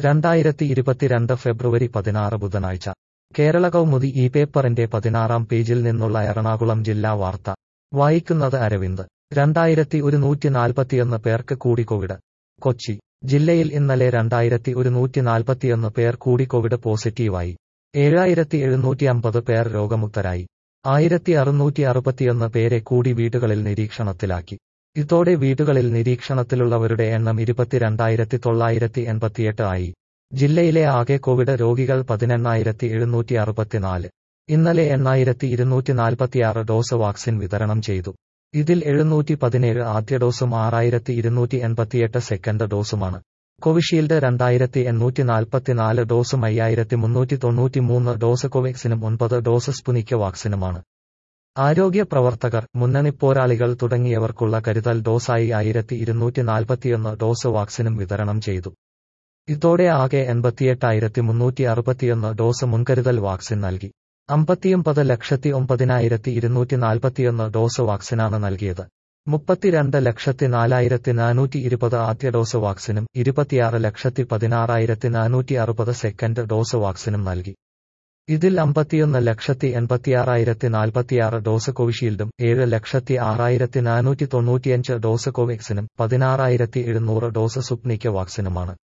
രണ്ടായിരത്തി ഇരുപത്തിരണ്ട് ഫെബ്രുവരി പതിനാറ് ബുധനാഴ്ച കേരള കൗമുദി ഈ പേപ്പറിന്റെ പതിനാറാം പേജിൽ നിന്നുള്ള എറണാകുളം ജില്ലാ വാർത്ത വായിക്കുന്നത് അരവിന്ദ് രണ്ടായിരത്തി ഒരുന്നൂറ്റി നാൽപ്പത്തിയൊന്ന് പേർക്ക് കൂടി കോവിഡ് കൊച്ചി ജില്ലയിൽ ഇന്നലെ രണ്ടായിരത്തി ഒരുന്നൂറ്റി നാൽപ്പത്തിയൊന്ന് പേർ കൂടി കോവിഡ് പോസിറ്റീവായി ഏഴായിരത്തി എഴുന്നൂറ്റി അമ്പത് പേർ രോഗമുക്തരായി ആയിരത്തി അറുന്നൂറ്റി അറുപത്തിയൊന്ന് പേരെ കൂടി വീടുകളിൽ നിരീക്ഷണത്തിലാക്കി ഇതോടെ വീടുകളിൽ നിരീക്ഷണത്തിലുള്ളവരുടെ എണ്ണം ഇരുപത്തിരണ്ടായിരത്തി തൊള്ളായിരത്തി എൺപത്തിയെട്ട് ആയി ജില്ലയിലെ ആകെ കോവിഡ് രോഗികൾ പതിനെണ്ണായിരത്തി എഴുന്നൂറ്റി അറുപത്തിനാല് ഇന്നലെ എണ്ണായിരത്തി ഇരുന്നൂറ്റി നാൽപ്പത്തിയാറ് ഡോസ് വാക്സിൻ വിതരണം ചെയ്തു ഇതിൽ എഴുന്നൂറ്റി പതിനേഴ് ആദ്യ ഡോസും ആറായിരത്തി ഇരുന്നൂറ്റി എൺപത്തിയെട്ട് സെക്കൻഡ് ഡോസുമാണ് കോവിഷീൽഡ് രണ്ടായിരത്തി എണ്ണൂറ്റി നാൽപ്പത്തിനാല് ഡോസും അയ്യായിരത്തി മുന്നൂറ്റി തൊണ്ണൂറ്റി മൂന്ന് ഡോസ് കോവാക്സിനും ഒൻപത് ഡോസ് സ്പുനിക്ക വാക്സിനുമാണ് ആരോഗ്യ പ്രവർത്തകർ മുന്നണിപ്പോരാളികൾ തുടങ്ങിയവർക്കുള്ള കരുതൽ ഡോസായി ആയിരത്തി ഇരുന്നൂറ്റി നാൽപ്പത്തിയൊന്ന് ഡോസ് വാക്സിനും വിതരണം ചെയ്തു ഇതോടെ ആകെ എൺപത്തിയെട്ടായിരത്തി മുന്നൂറ്റി അറുപത്തിയൊന്ന് ഡോസ് മുൻകരുതൽ വാക്സിൻ നൽകി അമ്പത്തിയൊമ്പത് ലക്ഷത്തി ഒമ്പതിനായിരത്തി ഇരുന്നൂറ്റി നാൽപ്പത്തിയൊന്ന് ഡോസ് വാക്സിനാണ് നൽകിയത് മുപ്പത്തിരണ്ട് ലക്ഷത്തി നാലായിരത്തി നാനൂറ്റി ഇരുപത് ആദ്യ ഡോസ് വാക്സിനും ഇരുപത്തിയാറ് ലക്ഷത്തി പതിനാറായിരത്തി നാനൂറ്റി അറുപത് സെക്കൻഡ് ഡോസ് വാക്സിനും നൽകി ഇതിൽ അമ്പത്തിയൊന്ന് ലക്ഷത്തി എൺപത്തിയാറായിരത്തി നാൽപ്പത്തിയാറ് ഡോസ് കോവിഷീൽഡും ഏഴ് ലക്ഷത്തി ആറായിരത്തി നാനൂറ്റി തൊണ്ണൂറ്റിയഞ്ച് ഡോസ് കോവാക്സിനും പതിനാറായിരത്തി എഴുന്നൂറ് ഡോസ് സുപ്നിക്ക വാക്സിനുമാണ്